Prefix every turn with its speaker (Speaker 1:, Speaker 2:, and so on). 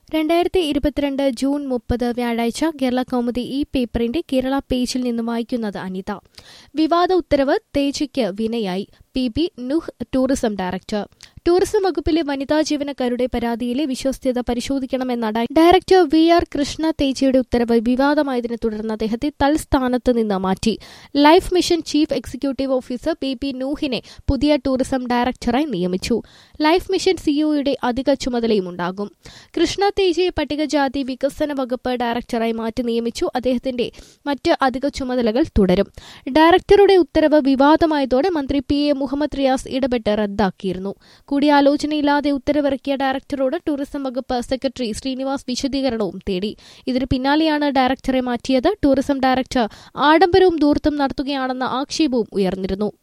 Speaker 1: രണ്ടായിരത്തി ഇരുപത്തിരണ്ട് ജൂൺ മുപ്പത് വ്യാഴാഴ്ച കേരള കൗമുദി ഈ പേപ്പറിന്റെ കേരള പേജിൽ നിന്ന് വായിക്കുന്നത് അനിത വിവാദ ഉത്തരവ് തേജയ്ക്ക് വിനയായി P B Nooh tourism director tourism വകുപ്പിലെ വനിതാ ജീവനക്കാരുടെ പരാതിയിലെ വിശ്വസ്തത പരിശോധിക്കണമെന്ന ഡയ- ഡയറക്ടർ വി ആർ കൃഷ്ണ തേജയുടെ ഉത്തരവ് വിവാദമായതിനെ തുടർന്ന് അദ്ദേഹത്തെ തൽസ്ഥാനത്ത് നിന്ന് മാറ്റി life mission chief executive officer P P നൂഹിനെ പുതിയ ടൂറിസം ഡയറക്ടറായി നിയമിച്ചു ലൈഫ് മിഷൻ സിഇഒയുടെ അധിക ചുമതലയും ഉണ്ടാകും കൃഷ്ണ തേജയെ പട്ടികജാതി വികസന വകുപ്പ് ഡയറക്ടറായി മാറ്റി നിയമിച്ചു അദ്ദേഹത്തിന്റെ മറ്റ് അധിക ചുമതലകൾ തുടരും ഡയറക്ടറുടെ ഉത്തരവ് വിവാദമായതോടെ മന്ത്രി പി എ മുഹമ്മദ് റിയാസ് ഇടപെട്ട് റദ്ദാക്കിയിരുന്നു കൂടിയാലോചനയില്ലാതെ ഉത്തരവിറക്കിയ ഡയറക്ടറോട് ടൂറിസം വകുപ്പ് സെക്രട്ടറി ശ്രീനിവാസ് വിശദീകരണവും തേടി ഇതിന് പിന്നാലെയാണ് ഡയറക്ടറെ മാറ്റിയത് ടൂറിസം ഡയറക്ടർ ആഡംബരവും ദൂർത്തും നടത്തുകയാണെന്ന ആക്ഷേപവും ഉയർന്നിരുന്നു